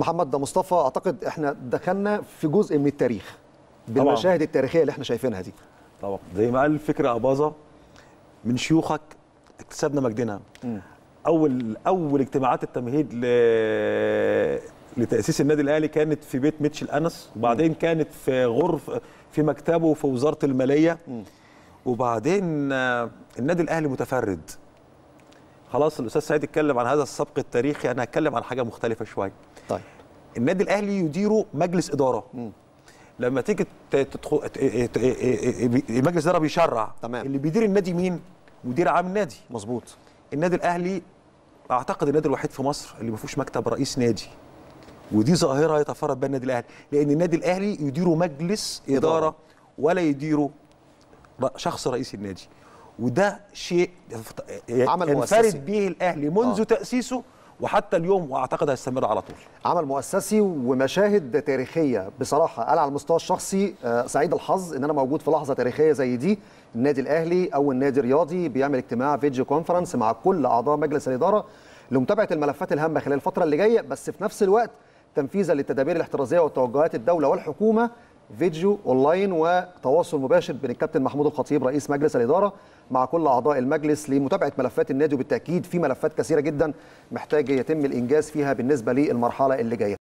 محمد ده مصطفى اعتقد احنا دخلنا في جزء من التاريخ بالمشاهد التاريخيه اللي احنا شايفينها دي طبعا زي ما قال فكره اباظه من شيوخك اكتسبنا مجدنا اول اول اجتماعات التمهيد ل... لتاسيس النادي الاهلي كانت في بيت ميتشل انس وبعدين كانت في غرف في مكتبه في وزاره الماليه وبعدين آه، النادي الاهلي متفرد خلاص الاستاذ سعيد اتكلم عن هذا السبق التاريخي انا هتكلم عن حاجه مختلفه شويه طيب النادي الاهلي يديره مجلس اداره لما تيجي ت- تدخل ت- ت- المجلس الاداره بيشرع تمام. اللي بيدير النادي مين مدير عام النادي مظبوط النادي الاهلي اعتقد النادي الوحيد في مصر اللي ما فيهوش مكتب رئيس نادي ودي ظاهره يتفرد بها النادي الاهلي لان النادي الاهلي يديره مجلس اداره, إدارة. إدارة ولا يديره ر- شخص رئيس النادي وده شيء عمل ينفرد مؤسسي. به الاهلي منذ آه. آه. تاسيسه وحتى اليوم واعتقد هيستمر على طول عمل مؤسسي ومشاهد تاريخيه بصراحه انا على المستوى الشخصي آه، سعيد الحظ ان انا موجود في لحظه تاريخيه زي دي النادي الاهلي اول نادي رياضي بيعمل اجتماع فيديو كونفرنس مع كل اعضاء مجلس الاداره لمتابعه الملفات الهامه خلال الفتره اللي جايه بس في نفس الوقت تنفيذا للتدابير الاحترازيه وتوجهات الدوله والحكومه فيديو اونلاين وتواصل مباشر بين الكابتن محمود الخطيب رئيس مجلس الاداره مع كل اعضاء المجلس لمتابعه ملفات النادي وبالتاكيد في ملفات كثيره جدا محتاج يتم الانجاز فيها بالنسبه للمرحله اللي جايه